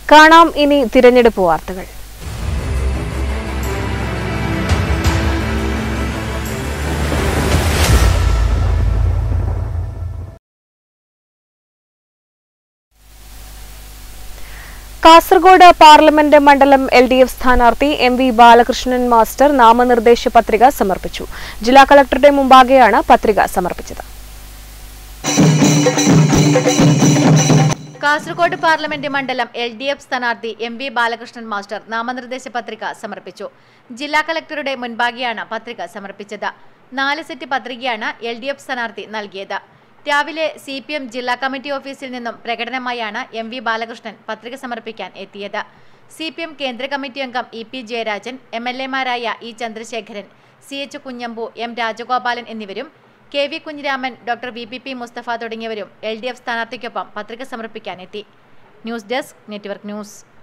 കാണാം ഇനി തിരഞ്ഞെടുപ്പ് വാർത്തകൾ കാസർഗോഡ് പാർലമെന്റ് മണ്ഡലം എൽ ഡി എഫ് സ്ഥാനാർത്ഥി എം വി ബാലകൃഷ്ണൻ മാസ്റ്റർ നാമനിർദ്ദേശ പത്രിക സമർപ്പിച്ചു ജില്ലാ കളക്ടറുടെ മുമ്പാകെയാണ് പത്രിക സമർപ്പിച്ചത് കാസർഗോഡ് പാർലമെന്റ് മണ്ഡലം എൽ ഡി എഫ് സ്ഥാനാർത്ഥി എം വി ബാലകൃഷ്ണൻ മാസ്റ്റർ നാമനിർദ്ദേശ പത്രിക സമർപ്പിച്ചു ജില്ലാ കളക്ടറുടെ മുൻപാകെയാണ് പത്രിക സമർപ്പിച്ചത് നാല് സെറ്റ് പത്രികയാണ് എൽ ഡി എഫ് സ്ഥാനാർത്ഥി നൽകിയത് രാവിലെ സി പി എം ജില്ലാ കമ്മിറ്റി ഓഫീസിൽ നിന്നും പ്രകടനമായാണ് എം വി ബാലകൃഷ്ണൻ പത്രിക സമർപ്പിക്കാൻ എത്തിയത് സി പി എം കേന്ദ്ര കമ്മിറ്റി അംഗം E P Jayarajan M L എമാരായ E Chandrasekharan C H Kunhambu M Rajagopalan എന്നിവരും K V Kunhiraman doctor V P P Mustafa തുടങ്ങിയവരും എൽ ഡി എഫ് സ്ഥാനാർത്ഥിക്കൊപ്പം പത്രിക സമർപ്പിക്കാനെത്തി ന്യൂസ് ഡെസ്ക് നെറ്റ്വർക്ക് ന്യൂസ്